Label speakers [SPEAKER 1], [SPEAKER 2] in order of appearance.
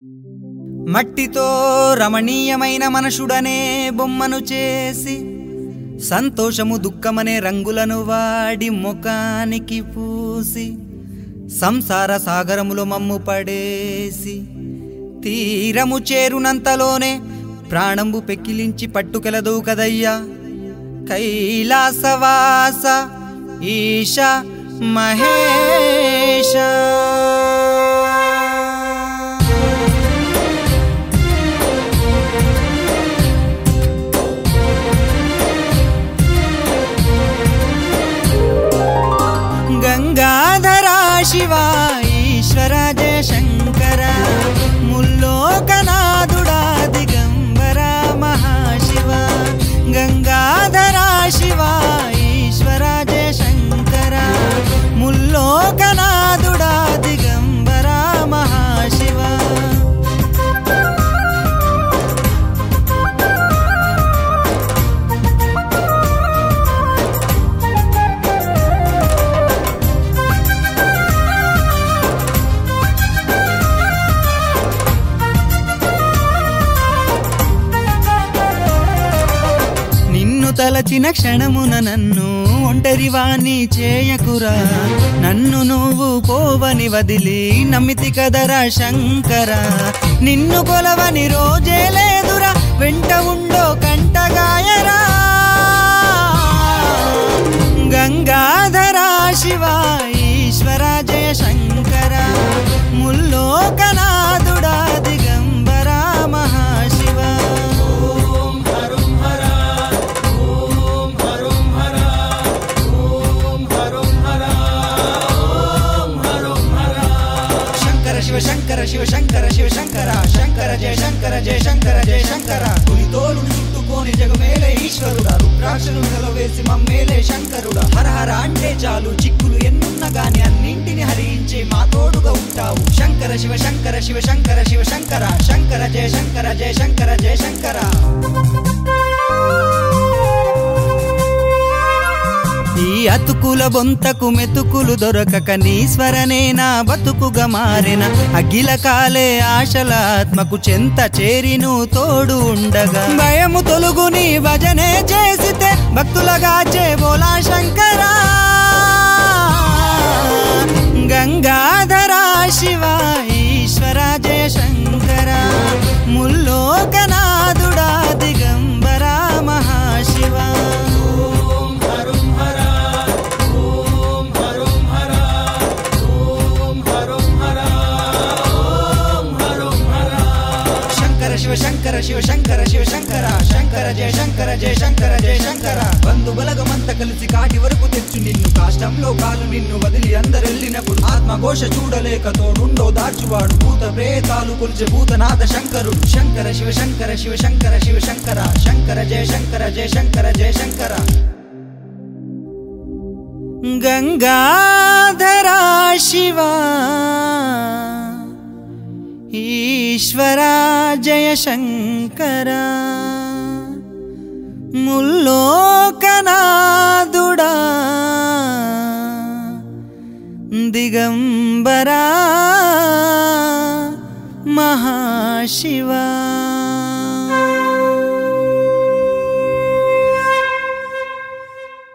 [SPEAKER 1] మట్టితో రమణీయమైన మనుషుడనే బొమ్మను చేసి సంతోషము దుఃఖమనే రంగులను వాడి ముఖానికి పూసి సంసార సాగరములో మమ్ము పడేసి తీరము చేరునంతలోనే ప్రాణంబు పెక్కిలించి పట్టుకెలదు కదయ్యా కైలాసవాస ఈశ మహేష గంగాధరా శివ ఈశ్వర జయశంకర ముల్లోకనాథుడా దిగంబర మహాశివ గంగాధరా శివ ఈశ్వర జయశంకర ముల్లోకనాథుడా దిగంబర మహాశివ నిన్ను తలచిన క్షణమున నన్ను ఒంటరివాణ్ణి చేయకురా నన్ను నువ్వు పోవని వదిలి నమ్మితి కదరా శంకర నిన్ను కొలవని రోజే లేదురా వెంట ఉండో కంటగాయరా గంగాధరా శివ ఈశ్వర జయ శంకర ముల్లోకనాథుడా దిగంబర మహాశివ శంకర శివ శంకర శివ శంకర శివ శంకర శంకర జయ శంకర జయ శంకర జయ శంకర పులితోలును చుట్టుకోని జగమేలే ఈశ్వరుడా రుద్రాక్షను నిలవేసి మమ్మేలే శంకరుడా హర హర అంటే చాలు చిక్కులు ఎన్నున్న గాని అన్నింటిని హరించే మా తోడుగా ఉంటావు శంకర శివ శంకర శివ శంకర శివ శంకర శంకర జయ శంకర జయ శంకర జయ శంకర ఈ అతుకుల బొంతకు మెతుకులు దొరకక నీశ్వరనే నా బతుకుగా మారిన అఖిల కాలే ఆశల ఆత్మకు చెంత చేరిను తోడు ఉండగా భయము తొలుగు నీ భజనే చేసితే భక్తులగా చే బోలా శంకరా గంగాధరా శివ ఈశ్వర జయ శంకర ముల్లోకనాథుడా దిగంబర మహాశివ శంకర శివ శంకర శివ శంకర శివ శంకర శంకర జయ శంకర జయ శంకర జయ శంకర బంధు బలగమంత కలిసి కాటి వరకు తెచ్చు నిన్ను కాష్టంలో కాలు నిన్ను వదిలి అందరెళ్ళినప్పుడు ఆత్మఘోష చూడలేక తోడుండో దాచువాడు భూత ప్రేతాలు కొలిచే భూతనాథ శంకరుడు శంకర శివ శంకర శివ శంకర శివ శంకర శంకర జయ శంకర జయ శంకర జయ శంకర గంగాధరా శివా ఈశ్వరా జయ శంకర ముల్లోకనాథుడా దిగంబరా మహాశివా